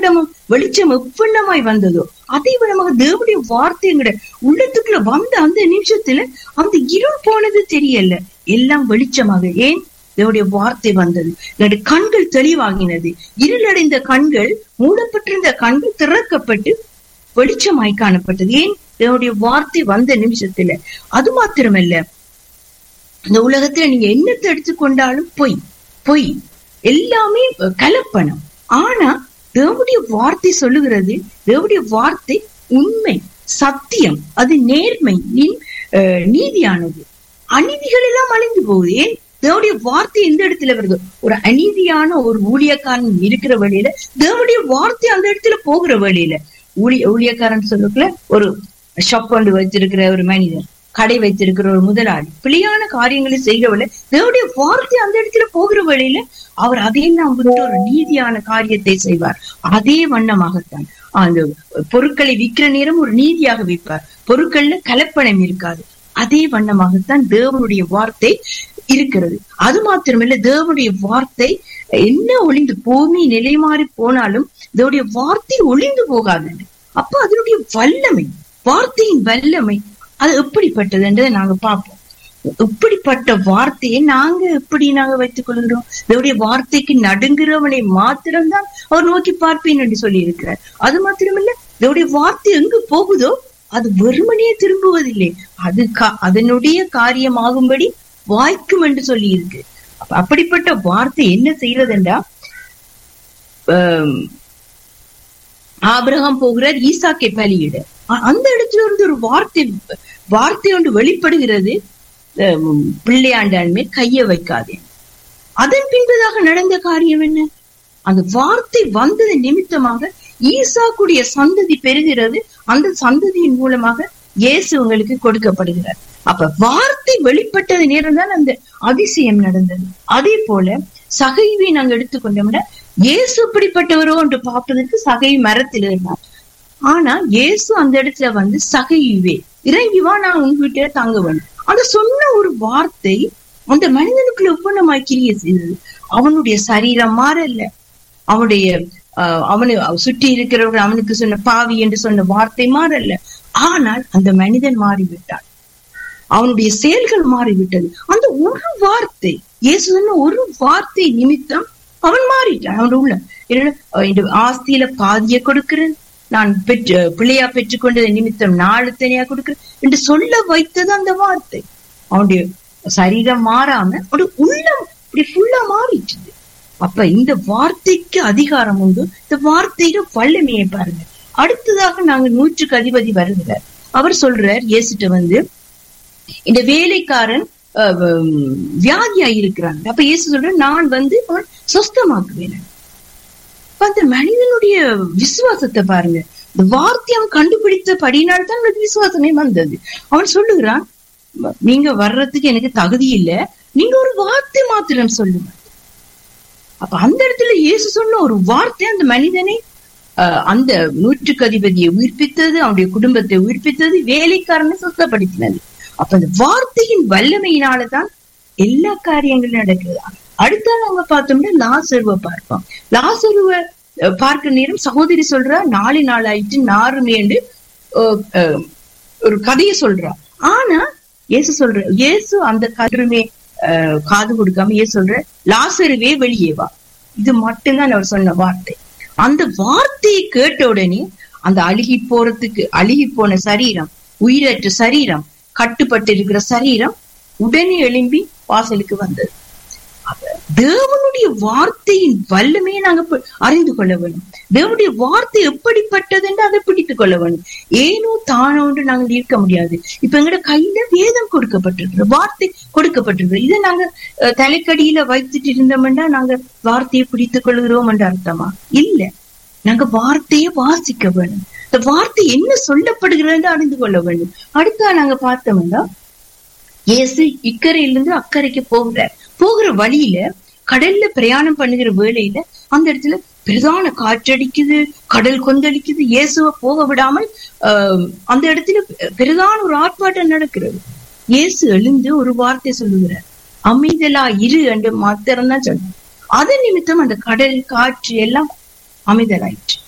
வெளிச்சமும் வெளிச்சம் எவ்வண்ணமாய் வந்ததோ அதே விதமாக தேவனுடைய வார்த்தை எங்கட உள்ளத்துக்குள்ள வந்த அந்த நிமிஷத்துல அந்த இருள் போனது தெரியல எல்லாம் வெளிச்சமாக ஏன் தேவனுடைய வார்த்தை வந்தது என்னுடைய கண்கள் தெளிவாகினது இருளடைந்த கண்கள் மூடப்பட்டிருந்த கண்கள் திறக்கப்பட்டு வெளிச்சமாய் காணப்பட்டது ஏன் தேவனுடைய வார்த்தை வந்த நிமிஷத்துல அது மாத்திரமல்ல இந்த உலகத்துல நீங்க என்னத்தை எடுத்துக்கொண்டாலும் பொய் பொய் எல்லாமே கலப்பணம் ஆனா தேவனுடைய வார்த்தை சொல்லுகிறது தேவனுடைய வார்த்தை உண்மை சத்தியம் அது நேர்மை நீ- அஹ் நீதியானது அநீதிகள் எல்லாம் அழிந்து போகுது ஏன் தேவனுடைய வார்த்தை எந்த இடத்துல வருது ஒரு அநீதியான ஒரு ஊழியக்காரன் இருக்கிற வழியில தேவனுடைய வார்த்தை அந்த இடத்துல போகிற வழியில ஊழிய ஊழியக்காரன் சொல்லக்குள்ள ஒரு ஷாப் கொண்டு வச்சிருக்கிற ஒரு மனிதன் கடை வைத்திருக்கிற ஒரு முதலாளி பிழையான காரியங்களை செய்கிறவள தேவனுடைய வார்த்தை அந்த இடத்துல போகிற வழியில அவர் அதையெல்லாம் விட்டு ஒரு நீதியான காரியத்தை செய்வார் அதே வண்ணமாகத்தான் அந்த பொருட்களை விற்கிற நேரம் ஒரு நீதியாக விற்பார் பொருட்கள்ல கலப்பணம் இருக்காது அதே வண்ணமாகத்தான் தேவனுடைய வார்த்தை இருக்கிறது அது மாத்திரமில்ல தேவனுடைய வார்த்தை என்ன ஒளிந்து பூமி நிலை மாறி போனாலும் தேவனுடைய வார்த்தை ஒளிந்து போகாது அப்ப அதனுடைய வல்லமை வார்த்தையின் வல்லமை அது எப்படிப்பட்டது என்றதை நாங்க பார்ப்போம் இப்படிப்பட்ட வார்த்தையை நாங்க எப்படி நாங்க வைத்துக் கொள்கிறோம் தேவனுடைய வார்த்தைக்கு நடுங்குறவனை மாத்திரம்தான் அவர் நோக்கி பார்ப்பேன் என்று சொல்லி இருக்கிறார் அது மாத்திரமில்ல தேவனுடைய வார்த்தை எங்கு போகுதோ அது வெறுமனே திரும்புவதில்லை அது கா- அதனுடைய காரியமாகும்படி வாய்க்கும் என்று சொல்லி இருக்கு அப்ப அப்படிப்பட்ட வார்த்தை என்ன செய்யறதுண்டா ஆம், ஆபிரகாம் போகிறார் ஈசாக்கை பலியிட அ- அந்த இடத்துல இருந்து ஒரு வார்த்தை வார்த்தை ஒன்று வெளிப்படுகிறது ஆம், பிள்ளையாண்டான் மேல் கைய வைக்காதே அதன் பின்பதாக நடந்த காரியம் என்ன அந்த வார்த்தை வந்தது நிமித்தமாக ஈசாக்குடைய சந்ததி பெறுகிறது அந்த சந்ததியின் மூலமாக இயேசு உங்களுக்கு கொடுக்கப்படுகிறார் அப்ப வார்த்தை வெளிப்பட்டது நேரம் தான் அந்த அதிசயம் நடந்தது அதே போல சகைவை நாங்க எடுத்துக்கொண்டோம்னா இயேசு இப்படிப்பட்டவரோ என்று பார்ப்பதற்கு சகை மரத்தில் இருந்தார் ஆனா இயேசு அந்த இடத்துல வந்து சகையுவே இறங்கி வா நான் உங்க வீட்டுல தங்க வேணும் அந்த சொன்ன ஒரு வார்த்தை அந்த மனிதனுக்குள்ள ஒவ்வொன்றமாய் கிரிய செய்தது அவனுடைய சரீரம் மாறல அவனுடைய ஆஹ், அவனு சுற்றி இருக்கிறவர்கள் அவனுக்கு சொன்ன பாவி என்று சொன்ன வார்த்தை மாறல ஆனால் அந்த மனிதன் மாறிவிட்டான் அவனுடைய செயல்கள் மாறிவிட்டது அந்த ஒரு வார்த்தை இயேசு சொன்ன ஒரு வார்த்தை நிமித்தம் அவன் மாறிட்டான் அவன் உள்ள என்னடா, அஹ், இந்த ஆஸ்தியில பாதிய கொடுக்கிறேன் நான் பெற்று பிள்ளையா பெற்றுக்கொண்டது நிமித்தம் நாலு தனியா கொடுக்கிறேன் என்று சொல்ல வைத்தது அந்த வார்த்தை அவனுடைய சரீரம் மாறாம அவனுடைய உள்ளம் இப்படி ஃபுல்லா மாறிட்டுது அப்ப இந்த வார்த்தைக்கு அதிகாரம் உண்டு இந்த வார்த்தையில வல்லமையை பாருங்க அடுத்ததாக நாங்க நூற்றுக்கு அதிபதி வருகிறார் அவர் சொல்றார் இயேசுட்ட வந்து இந்த வேலைக்காரன் அஹ், உம், வியாதியா இருக்கிறாங்க அப்ப இயேசு சொல்ற நான் வந்து அவன் சொஸ்தமாக்குவேன் அப்ப அந்த மனிதனுடைய விசுவாசத்தை பாருங்க இந்த வார்த்தை அவன் கண்டுபிடித்த படினால் தான் அவனுக்கு விசுவாசமே வந்தது அவன் சொல்லுகிறான் நீங்க வர்றதுக்கு எனக்கு தகுதி இல்ல நீங்க ஒரு வார்த்தை மாத்திரம் சொல்லுங்க அப்ப அந்த இடத்துல இயேசு சொன்ன ஒரு வார்த்தை அந்த மனிதனை அஹ், அந்த நூற்றுக்கு அதிபதியை உயிர்ப்பித்தது அவனுடைய குடும்பத்தை உயிர்ப்பித்தது வேலைக்காரனை சுத்தப்படுத்தினது அப்ப அந்த வார்த்தையின் வல்லமையினாலதான் எல்லா காரியங்களும் நடக்குது அடுத்த நாங்க பார்த்தோம்னா லாசருவை பார்ப்போம் லாசருவை அஹ், பார்க்க நேரம் சகோதரி சொல்றா நாலு நாள் ஆயிட்டு நாறுமே என்று அஹ், அஹ், ஒரு கதையை சொல்றா ஆனா இயேசு சொல்ற இயேசு அந்த கருமே காது கொடுக்காம இயேசு சொல்ற லாசருவே வெளியே வா இது மட்டும்தான் அவர் சொன்ன வார்த்தை அந்த வார்த்தையை கேட்ட உடனே அந்த அழுகி போறதுக்கு அழுகி போன சரீரம் உயிரற்ற சரீரம் கட்டுப்பட்டு இருக்கிற சரீரம் உடனே எழும்பி வாசலுக்கு வந்தது அப்ப தேவனுடைய வார்த்தையின் வல்லமையை நாங்க ப- அறிந்து கொள்ள வேண்டும் தேவனுடைய வார்த்தை எப்படிப்பட்டது என்று அதை பிடித்துக் கொள்ள வேண்டும் ஏனோ தானோ என்று நாங்கள் இருக்க முடியாது இப்ப எங்கட கையில வேதம் கொடுக்கப்பட்டிருக்கிற வார்த்தை கொடுக்கப்பட்டிருக்கிற இதை நாங்க அஹ், தலைக்கடியில வைத்துட்டு இருந்தோம்னா நாங்க வார்த்தையை பிடித்துக் கொள்கிறோம் என்று அர்த்தமா இல்ல நாங்க வார்த்தையை வாசிக்க வேண்டும் இந்த வார்த்தை என்ன சொல்லப்படுகிறது அறிந்து கொள்ள வேண்டும் அடுத்தா நாங்க பார்த்தோம்னா இயேசு இக்கரையிலிருந்து அக்கறைக்கு போகிறார் போகிற வழியில கடல்ல பிரயாணம் பண்ணுகிற வேளையில அந்த இடத்துல பிரதான காற்றடிக்குது கடல் கொந்தளிக்குது இயேசுவை போக விடாமல் ஆஹ், அந்த இடத்துல பிரதான ஒரு ஆர்ப்பாட்டம் நடக்கிறது இயேசு எழுந்து ஒரு வார்த்தை சொல்லுகிறார் அமைதலா இரு என்று மாத்திரம் தான் சொன்னார் அதன் நிமித்தம் அந்த கடல் காற்று எல்லாம் அமைதலாயிற்று